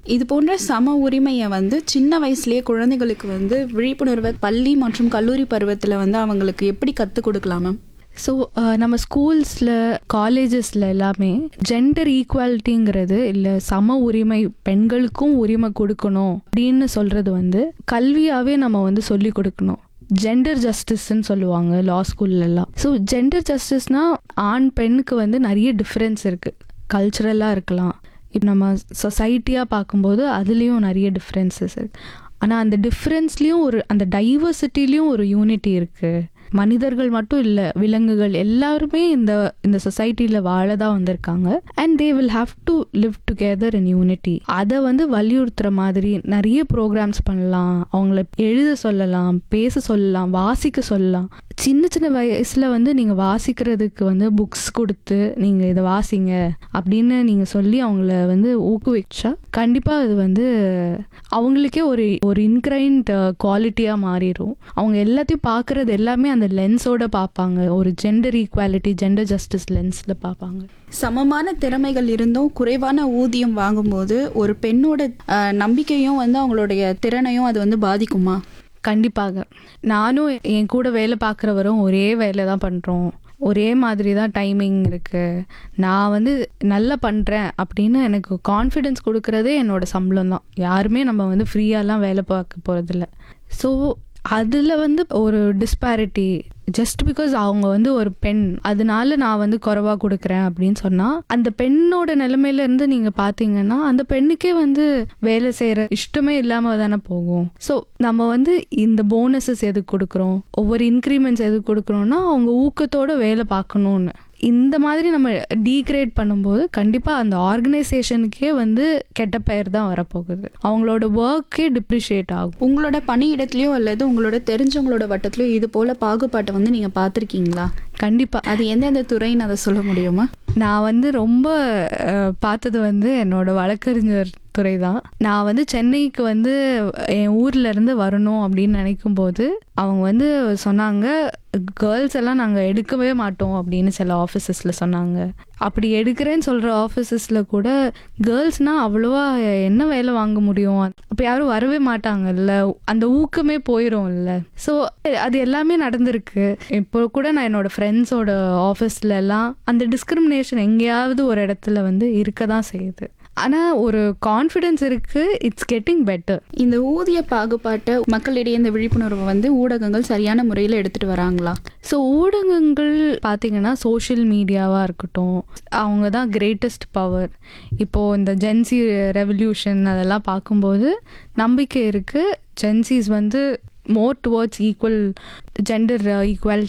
இது போன்ற சம உரிமையை வந்து சின்ன வயசுலயே குழந்தைகளுக்கு வந்து விழிப்புணர்வை பள்ளி மற்றும் கல்லூரி பருவத்தில் வந்து அவங்களுக்கு எப்படி கற்றுக் கொடுக்கலாம் மேம் ஸோ நம்ம ஸ்கூல்ஸில் காலேஜஸில் எல்லாமே ஜெண்டர் ஈக்குவாலிட்டிங்கிறது இல்லை சம உரிமை பெண்களுக்கும் உரிமை கொடுக்கணும் அப்படின்னு சொல்கிறது வந்து கல்வியாகவே நம்ம வந்து சொல்லி கொடுக்கணும் ஜெண்டர் ஜஸ்டிஸ்ன்னு சொல்லுவாங்க லா ஸ்கூல்லலாம் ஸோ ஜெண்டர் ஜஸ்டிஸ்னால் ஆண் பெண்ணுக்கு வந்து நிறைய டிஃப்ரென்ஸ் இருக்குது கல்ச்சுரலாக இருக்கலாம் இப்போ நம்ம சொசைட்டியாக பார்க்கும்போது அதுலேயும் நிறைய டிஃப்ரென்சஸ் இருக்குது ஆனால் அந்த டிஃப்ரென்ஸ்லேயும் ஒரு அந்த டைவர்சிட்டிலையும் ஒரு யூனிட்டி இருக்குது மனிதர்கள் மட்டும் இல்லை விலங்குகள் எல்லாருமே இந்த இந்த சொசைட்டியில் வாழ தான் வந்திருக்காங்க and they will have to live together in unity அதை வந்து வலியுறுத்துற மாதிரி நிறைய ப்ரோக்ராம்ஸ் பண்ணலாம் அவங்கள எழுத சொல்லலாம் பேச சொல்லலாம் வாசிக்க சொல்லலாம் சின்ன சின்ன வயசில் வந்து நீங்கள் வாசிக்கிறதுக்கு வந்து புக்ஸ் கொடுத்து நீங்கள் இதை வாசிங்க அப்படின்னு நீங்கள் சொல்லி அவங்கள வந்து ஊக்குவிச்சா கண்டிப்பாக அது வந்து அவங்களுக்கே ஒரு ஒரு இன்க்ரைண்ட் குவாலிட்டியாக மாறிடும் அவங்க எல்லாத்தையும் பார்க்குறது எல்லாமே அந்த லென்ஸோட பார்ப்பாங்க ஒரு ஜெண்டர் ஈக்குவாலிட்டி ஜெண்டர் ஜஸ்டிஸ் லென்ஸில் பார்ப்பாங்க சமமான திறமைகள் இருந்தும் குறைவான ஊதியம் வாங்கும்போது ஒரு பெண்ணோட அஹ், நம்பிக்கையும் வந்து அவங்களுடைய திறனையும் அது வந்து பாதிக்குமா கண்டிப்பாக நானும் என் கூட வேலை பார்க்குறவரும் ஒரே வேலை தான் பண்ணுறோம் ஒரே மாதிரி தான் டைமிங் இருக்குது நான் வந்து நல்லா பண்ணுறேன் அப்படின்னு எனக்கு கான்ஃபிடென்ஸ் கொடுக்குறதே என்னோட சம்பளம் தான் யாருமே நம்ம வந்து ஃப்ரீயாலாம் வேலை பார்க்க போகிறதில்ல ஸோ அதில் வந்து ஒரு டிஸ்பாரிட்டி ஜஸ்ட் பிகாஸ் அவங்க வந்து ஒரு பெண் அதனால நான் வந்து குறைவாக கொடுக்குறேன் அப்படின்னு சொன்னால் அந்த பெண்ணோட நிலைமையில இருந்து நீங்கள் பார்த்தீங்கன்னா அந்த பெண்ணுக்கே வந்து வேலை செய்கிற இஷ்டமே இல்லாமல் தானே போகும் ஸோ நம்ம வந்து இந்த போனஸஸ் எதுக்கு கொடுக்குறோம் ஒவ்வொரு இன்க்ரிமெண்ட்ஸ் எதுக்கு கொடுக்குறோம்னா அவங்க ஊக்கத்தோட வேலை பார்க்கணுன்னு இந்த மாதிரி நம்ம டீக்ரேட் பண்ணும்போது கண்டிப்பாக அந்த ஆர்கனைசேஷனுக்கே வந்து கெட்ட பெயர் தான் வரப்போகுது அவங்களோட ஒர்க்கே டிப்ரிஷியேட் ஆகும் உங்களோட பணியிடத்துலயோ அல்லது உங்களோட தெரிஞ்சவங்களோட வட்டத்திலயோ இது போல பாகுபாட்டை வந்து நீங்க பார்த்துருக்கீங்களா கண்டிப்பாக அது எந்தெந்த துறைன்னு அதை சொல்ல முடியுமா நான் வந்து ரொம்ப அஹ், பார்த்தது வந்து என்னோட வழக்கறிஞர் துறை தான் நான் வந்து சென்னைக்கு வந்து என் ஊர்ல இருந்து வரணும் அப்படின்னு நினைக்கும் போது அவங்க வந்து சொன்னாங்க கேர்ள்ஸ் எல்லாம் நாங்கள் எடுக்கவே மாட்டோம் அப்படின்னு சில ஆஃபீஸஸில் சொன்னாங்க அப்படி எடுக்கிறேன்னு சொல்கிற ஆஃபீஸஸில் கூட கேர்ள்ஸ்னால் அவ்வளோவா என்ன வேலை வாங்க முடியும் அப்போ யாரும் வரவே மாட்டாங்கல்ல அந்த ஊக்கமே போயிடும்ல ஸோ அது எல்லாமே நடந்திருக்கு இப்போ கூட நான் என்னோட ஃப்ரெண்ட்ஸோட ஆஃபீஸ்ல எல்லாம் அந்த டிஸ்கிரிமினேஷன் எங்கேயாவது ஒரு இடத்துல வந்து இருக்க தான் செய்யுது ஆனால் ஒரு கான்ஃபிடென்ஸ் இருக்குது இட்ஸ் கெட்டிங் பெட்டர் இந்த ஊதிய பாகுபாட்டை மக்களிடையே இந்த விழிப்புணர்வை வந்து ஊடகங்கள் சரியான முறையில் எடுத்துட்டு வராங்களா ஸோ ஊடகங்கள் பார்த்தீங்கன்னா சோஷியல் மீடியாவாக இருக்கட்டும் அவங்க தான் கிரேட்டஸ்ட் பவர் இப்போது இந்த ஜென்சி ரெவல்யூஷன் அதெல்லாம் பார்க்கும்போது நம்பிக்கை இருக்குது ஜென்சிஸ் வந்து more towards equal gender equal